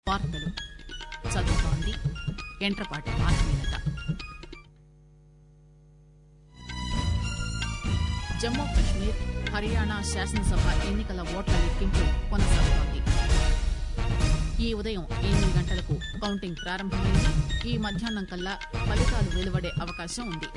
వార్తలు చదువుతోంది ఎంట్రపాటి మాధవీలత జమ్మూ కశ్మీర్ హర్యానా శాసనసభ ఎన్నికల ఓట్ల లెక్కింపు కొనసాగుతోంది ఈ ఉదయం ఎనిమిది గంటలకు కౌంటింగ్ ప్రారంభమైంది ఈ మధ్యాహ్నం కల్లా ఫలితాలు వెలువడే అవకాశం ఉంది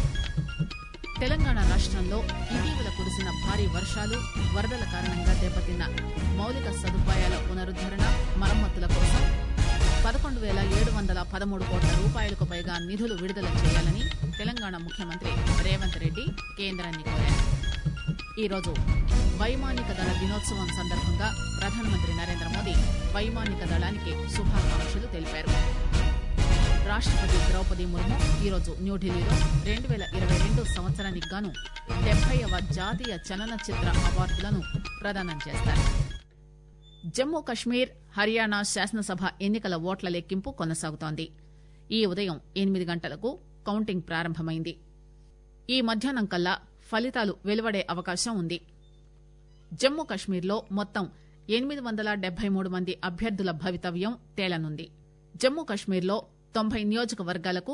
తెలంగాణ రాష్టంలో ఇటీవల కురిసిన భారీ వర్షాలు వరదల కారణంగా దెబ్బతిన్న మౌలిక సదుపాయాల పునరుద్దరణ మరమ్మతుల కోసం పదకొండు పేల ఏడు వందల పదమూడు కోట్ల రూపాయలకు పైగా నిధులు విడుదల చేయాలని తెలంగాణ ముఖ్యమంత్రి రేవంత్ రెడ్డి కేంద్రాన్ని కోరారు ఈరోజు వైమానిక దళ దినోత్సవం సందర్భంగా ప్రధానమంత్రి నరేంద్ర మోదీ వైమానిక దళానికి శుభాకాంక్షలు తెలిపారు రాష్టపతి ద్రౌపది ముర్ము ఈరోజు న్యూఢిల్లీలో రెండు పేల ఇరవై రెండు సంవత్సరానికి గాను డెబ్బైవ జాతీయ చలనచిత్ర అవార్డులను ప్రదానం చేస్తారు జమ్మూ కశ్మీర్ హర్యానా శాసనసభ ఎన్నికల ఓట్ల లెక్కింపు కొనసాగుతోంది ఈ ఉదయం ఎనిమిది గంటలకు కౌంటింగ్ ప్రారంభమైంది ఈ మధ్యాహ్నం కల్లా ఫలితాలు వెలువడే అవకాశం ఉంది జమ్మూ కశ్మీర్లో మొత్తం ఎనిమిది వందల డెబ్బై మూడు మంది అభ్యర్థుల భవితవ్యం తేలనుంది జమ్మూ కశ్మీర్లో తొంభై నియోజకవర్గాలకు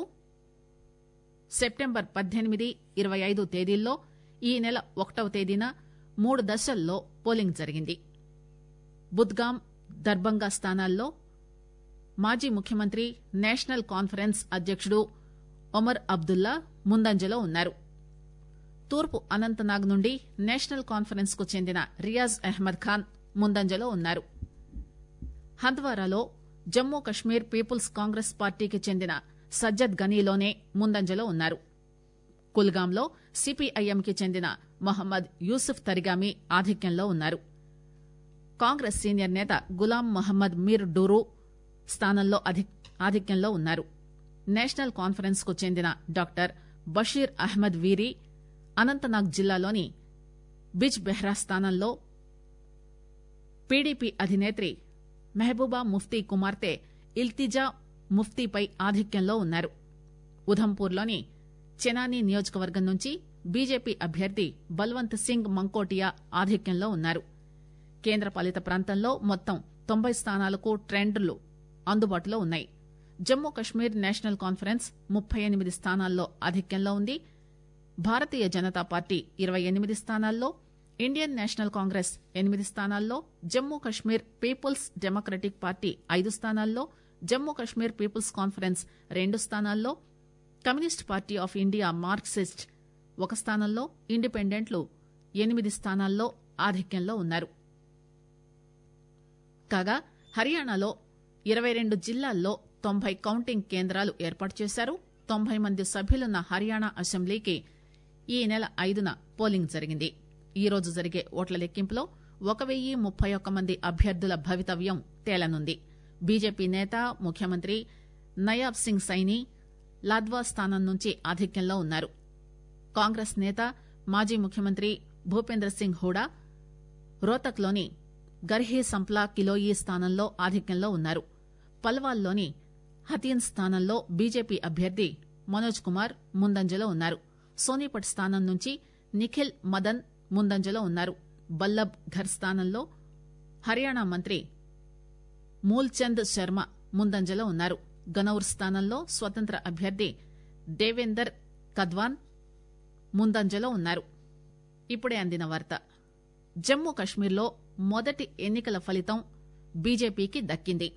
సెప్టెంబర్ పద్దెనిమిది ఇరవై ఐదు తేదీల్లో ఈ నెల ఒకటవ తేదీన మూడు దశల్లో పోలింగ్ జరిగింది బుద్గాం దర్బంగా స్థానాల్లో మాజీ ముఖ్యమంత్రి నేషనల్ కాన్ఫరెన్స్ అధ్యకుడు ఒమర్ అబ్దుల్లా ముందంజలో ఉన్నారు తూర్పు అనంతనాగ్ నుండి నేషనల్ కాన్ఫరెన్స్ కు చెందిన రియాజ్ అహ్మద్ ఖాన్ ముందంజలో ఉన్నారు హంద్వారాలో జమ్మూ కశ్మీర్ పీపుల్స్ కాంగ్రెస్ పార్టీకి చెందిన సజ్జద్ గనీలోనే ముందంజలో ఉన్నారు కుల్గాంలో సిపిఐఎంకి చెందిన మొహమ్మద్ యూసుఫ్ తరిగామి ఆధిక్యంలో ఉన్నారు కాంగ్రెస్ సీనియర్ నేత గులాం మహమ్మద్ మీర్ డూరు స్థానంలో ఆధిక్యంలో ఉన్నారు నేషనల్ కాన్ఫరెన్స్ కు చెందిన డాక్టర్ బషీర్ అహ్మద్ వీరి అనంతనాగ్ జిల్లాలోని బిజ్ బెహ్రా స్థానంలో పీడీపీ అధినేత్రి మెహబూబా ముఫ్తీ కుమార్తె ఇల్తిజా ముఫ్తీపై ఆధిక్యంలో ఉన్నారు ఉధంపూర్లోని చెనాని నియోజకవర్గం నుంచి బీజేపీ అభ్యర్థి బల్వంత్ సింగ్ మంకోటియా ఆధిక్యంలో ఉన్నారు కేంద్రపాలిత ప్రాంతంలో మొత్తం తొంభై స్థానాలకు ట్రెండ్లు అందుబాటులో ఉన్నాయి జమ్మూ కశ్మీర్ నేషనల్ కాన్ఫరెన్స్ ముప్పై ఎనిమిది స్థానాల్లో ఆధిక్యంలో ఉంది భారతీయ జనతా పార్టీ ఇరవై ఎనిమిది స్థానాల్లో ఇండియన్ నేషనల్ కాంగ్రెస్ ఎనిమిది స్థానాల్లో Jammu Kashmir People's Democratic Party ఐదు స్థానాల్లో జమ్మూ కశ్మీర్ పీపుల్స్ కాన్ఫరెన్స్ రెండు స్థానాల్లో Communist Party of India Marxist ఒక స్థానంలో ఇండిపెండెంట్లు ఎనిమిది స్థానాల్లో ఆధిక్యంలో ఉన్నారు కాగా హర్యానాలో ఇరవై రెండు జిల్లాల్లో తొంభై కౌంటింగ్ కేంద్రాలు ఏర్పాటు చేశారు తొంభై మంది సభ్యులున్న హర్యానా అసెంబ్లీకి ఈ నెల ఐదున పోలింగ్ జరిగింది ఈ రోజు జరిగే ఓట్ల లెక్కింపులో ఒక వెయ్యి ముప్పై ఒక్క మంది అభ్యర్థుల భవితవ్యం తేలనుంది బీజేపీ నేత ముఖ్యమంత్రి నయాబ్ సింగ్ సైని లాద్వా స్థానం నుంచి ఆధిక్యంలో ఉన్నారు కాంగ్రెస్ నేత మాజీ ముఖ్యమంత్రి భూపేంద్ర సింగ్ హూడా రోతక్లోని గర్హీ సంప్లా కిలోయి స్థానంలో ఆధిక్యంలో ఉన్నారు పల్వాల్లోని హతీన్ స్థానంలో బీజేపీ అభ్యర్థి మనోజ్ కుమార్ ముందంజలో ఉన్నారు సోనిపట్ స్థానం నుంచి నిఖిల్ మదన్ ముందంజలో ఉన్నారు బల్లబ్ ఘర్ స్థానంలో హర్యానా మంత్రి మూల్చంద్ శర్మ ముందంజలో ఉన్నారు గనౌర్ స్థానంలో స్వతంత్ర అభ్యర్థి దేవేందర్ కద్వాన్ ముందంజలో ఉన్నారు ఇప్పుడే అందిన వార్త జమ్మూ కశ్మీర్లో మొదటి ఎన్నికల ఫలితం బీజేపీకి దక్కింది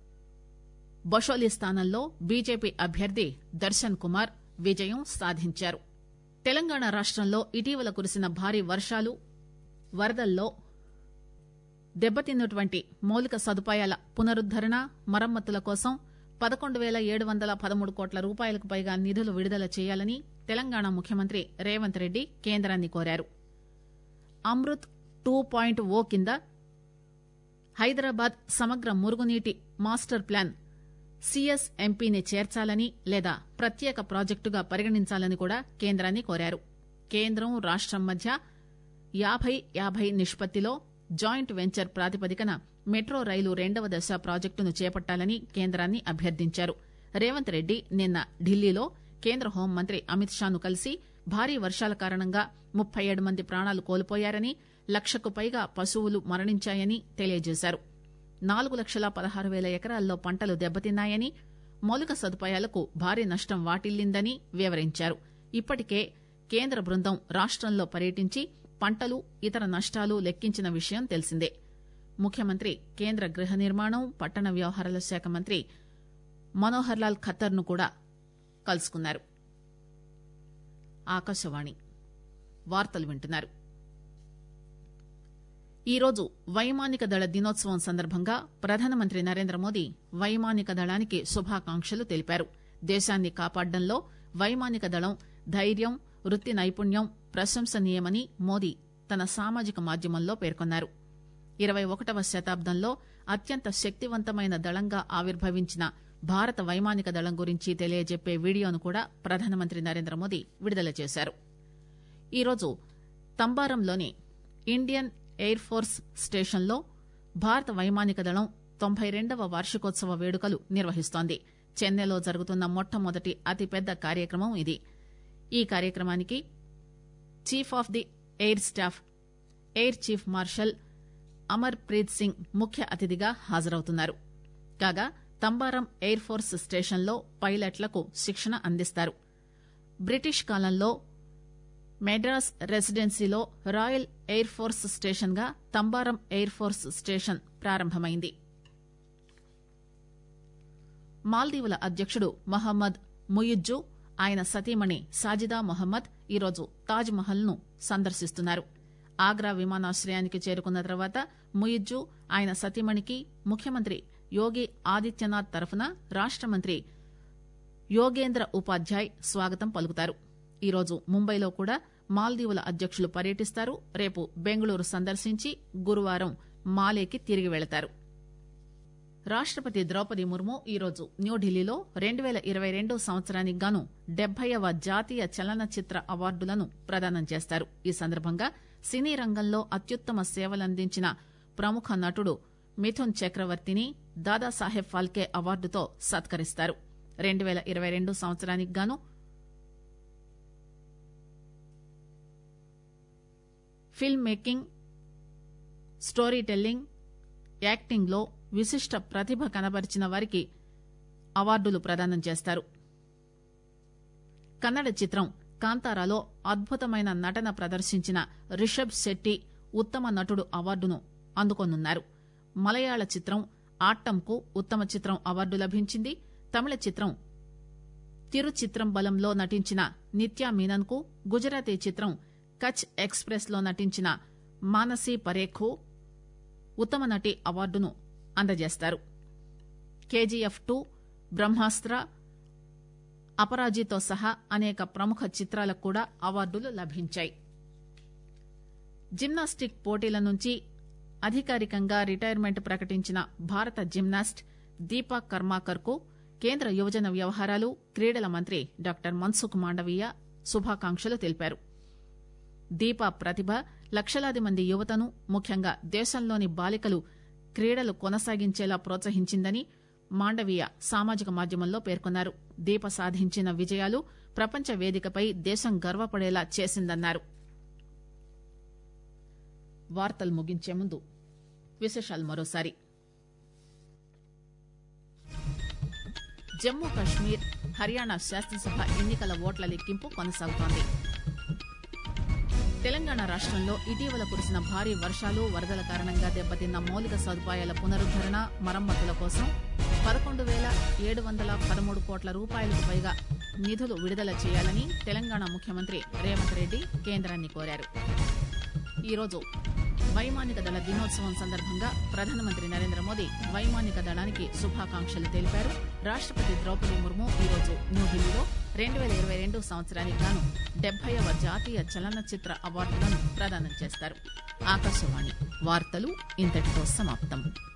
బషోలి స్థానంలో బీజేపీ అభ్యర్థి దర్శన్ కుమార్ విజయం సాధించారు తెలంగాణ రాష్టంలో ఇటీవల కురిసిన భారీ వర్షాలు వరదల్లో దెబ్బతిన్నటువంటి మౌలిక సదుపాయాల పునరుద్దరణ మరమ్మతుల కోసం పదకొండు పేల ఏడు వందల పదమూడు కోట్ల రూపాయలకు పైగా నిధులు విడుదల చేయాలని తెలంగాణ ముఖ్యమంత్రి రేవంత్ రెడ్డి కేంద్రాన్ని కోరారు అమృత్ టూ పాయింట్ ఓ కింద హైదరాబాద్ సమగ్ర మురుగునీటి మాస్టర్ ప్లాన్ సీఎస్ఎంపీని చేర్చాలని లేదా ప్రత్యేక ప్రాజెక్టుగా పరిగణించాలని కూడా కేంద్రాన్ని కోరారు కేంద్రం రాష్టం మధ్య యాభై యాభై నిష్పత్తిలో జాయింట్ వెంచర్ ప్రాతిపదికన మెట్రో రైలు రెండవ దశ ప్రాజెక్టును చేపట్టాలని కేంద్రాన్ని అభ్యర్థించారు రేవంత్ రెడ్డి నిన్న ఢిల్లీలో కేంద్ర హోంమంత్రి అమిత్ షాను కలిసి భారీ వర్షాల కారణంగా ముప్పై ఏడు మంది ప్రాణాలు కోల్పోయారని లక్షకు పైగా పశువులు మరణించాయని తెలియజేశారు నాలుగు లక్షల పదహారు వేల ఎకరాల్లో పంటలు దెబ్బతిన్నాయని మౌలిక సదుపాయాలకు భారీ నష్టం వాటిల్లిందని వివరించారు ఇప్పటికే కేంద్ర బృందం రాష్టంలో పర్యటించి పంటలు ఇతర నష్టాలు లెక్కించిన విషయం తెలిసిందే ముఖ్యమంత్రి కేంద్ర గృహ నిర్మాణం పట్టణ వ్యవహారాల శాఖ మంత్రి మనోహర్ లాల్ ఖత్తర్ ను కూడా కలుసుకున్నారు ఆకాశవాణి వార్తలు వింటున్నారు ఈరోజు వైమానిక దళ దినోత్సవం సందర్భంగా ప్రధానమంత్రి నరేంద్ర మోదీ వైమానిక దళానికి శుభాకాంక్షలు తెలిపారు దేశాన్ని కాపాడడంలో వైమానిక దళం ధైర్యం వృత్తి నైపుణ్యం ప్రశంసనీయమని మోదీ తన సామాజిక మాధ్యమంలో పేర్కొన్నారు ఇరవై ఒకటవ శతాబ్దంలో అత్యంత శక్తివంతమైన దళంగా ఆవిర్భవించిన భారత వైమానిక దళం గురించి తెలియజెప్పే వీడియోను కూడా ప్రధానమంత్రి నరేంద్ర మోదీ విడుదల చేశారు ఈరోజు తంబారంలోని ఇండియన్ ఎయిర్ ఫోర్స్ స్టేషన్లో భారత వైమానిక దళం తొంభై రెండవ వార్షికోత్సవ వేడుకలు నిర్వహిస్తోంది చెన్నైలో జరుగుతున్న మొట్టమొదటి అతిపెద్ద కార్యక్రమం ఇది ఈ కార్యక్రమానికి chief of the air staff air chief marshal Amarpreet Singh ముఖ్య అతిథిగా హాజరవుతున్నారు కాగా తంబారం ఎయిర్ ఫోర్స్ స్టేషన్లో పైలట్లకు శిక్షణ అందిస్తారు బ్రిటిష్ కాలంలో మెడ్రాస్ రెసిడెన్సీలో రాయల్ ఎయిర్ ఫోర్స్ స్టేషన్ గా తంబారం ఎయిర్ ఫోర్స్ స్టేషన్ ప్రారంభమైంది మాల్దీవుల అధ్యకుడు మహమ్మద్ ముయిజ్జు ఆయన సతీమణి సాజిదా మొహమ్మద్ ఈరోజు తాజ్ మహల్ ను సందర్శిస్తున్నారు ఆగ్రా విమానాశ్రయానికి చేరుకున్న తర్వాత ముయిజ్జు ఆయన సతీమణికి ముఖ్యమంత్రి యోగి ఆదిత్యనాథ్ తరఫున రాష్ట మంత్రి యోగేంద్ర ఉపాధ్యాయ్ స్వాగతం పలుకుతారు ఈరోజు ముంబైలో కూడా మాల్దీవుల అధ్యకులు పర్యటిస్తారు రేపు బెంగళూరు సందర్శించి గురువారం మాలేకి తిరిగి వెళతారు రాష్టపతి ద్రౌపది ముర్ము ఈరోజు న్యూఢిల్లీలో రెండు పేల ఇరవై రెండో సంవత్సరానికి గాను డెబ్బైవ జాతీయ చలనచిత్ర అవార్డులను ప్రదానం చేస్తారు ఈ సందర్భంగా సినీ రంగంలో అత్యుత్తమ సేవలందించిన ప్రముఖ నటుడు మిథున్ చక్రవర్తిని దాదాసాహెబ్ ఫాల్కే అవార్డుతో సత్కరిస్తారు రెండు పేల ఇరవై రెండు సంవత్సరానికి గాను filmmaking storytelling acting లో విశిష్ట ప్రతిభ కనబరిచిన వారికి అవార్డులు ప్రదానం చేస్తారు కన్నడ చిత్రం కాంతారాలో అద్భుతమైన నటన ప్రదర్శించిన రిషబ్ శెట్టి ఉత్తమ నటుడు అవార్డును అందుకోనున్నారు మలయాళ చిత్రం ఆట్టంకు ఉత్తమ చిత్రం అవార్డు లభించింది తమిళ చిత్రం తిరుచిత్రంబలంలో నటించిన నిత్యా మీనన్ కు గుజరాతీ చిత్రం కచ్ ఎక్స్ప్రెస్ లో నటించిన మానసీ పరేఖు ఉత్తమ నటి అవార్డును అందజేస్తారు కేజీఎఫ్ టూ బ్రహ్మాస్త్ర అపరాజితో సహా అనేక ప్రముఖ చిత్రాలకు కూడా అవార్డులు లభించాయి జిమ్నాస్టిక్ పోటీల నుంచి అధికారికంగా రిటైర్మెంట్ ప్రకటించిన భారత జిమ్నాస్ట్ దీపా కర్మాకర్ కు కేంద్ర యువజన వ్యవహారాలు క్రీడల మంత్రి డాక్టర్ మన్సుఖ్ మాండవీయ శుభాకాంక్షలు తెలిపారు దీపా ప్రతిభ లక్షలాది మంది యువతను ముఖ్యంగా దేశంలోని బాలికలు క్రీడలు కొనసాగించేలా ప్రోత్సహించిందని మాండవీయ సామాజిక మాధ్యమంలో పేర్కొన్నారు దీప సాధించిన విజయాలు ప్రపంచ వేదికపై దేశం గర్వపడేలా చేసిందన్నారు వార్తలు ముగించే ముందు విశేషాలు మరోసారి జమ్మూ కశ్మీర్ హర్యానా శాసనసభ ఎన్నికల ఓట్ల లెక్కింపు కొనసాగుతోంది తెలంగాణ రాష్టంలో ఇటీవల కురిసిన భారీ వర్షాలు వరదల కారణంగా దెబ్బతిన్న మౌలిక సదుపాయాల పునరుద్దరణ మరమ్మతుల కోసం పదకొండు వేల ఏడు వందల పదమూడు కోట్ల రూపాయలకు పైగా నిధులు విడుదల చేయాలని తెలంగాణ ముఖ్యమంత్రి రేవంత్ రెడ్డి కేంద్రాన్ని కోరారు ఈరోజు వైమానిక దళ దినోత్సవం సందర్భంగా ప్రధానమంత్రి నరేంద్ర మోదీ వైమానిక దళానికి శుభాకాంక్షలు తెలిపారు రాష్టపతి ద్రౌపది ముర్ము ఈరోజు న్యూఢిల్లీలో రెండు పేల ఇరవై రెండు సంవత్సరానికి గాను డెబ్బైవ జాతీయ చలనచిత్ర అవార్డులను ప్రదానం చేస్తారు ఆకాశవాణి వార్తలు ఇంతటితో సమాప్తం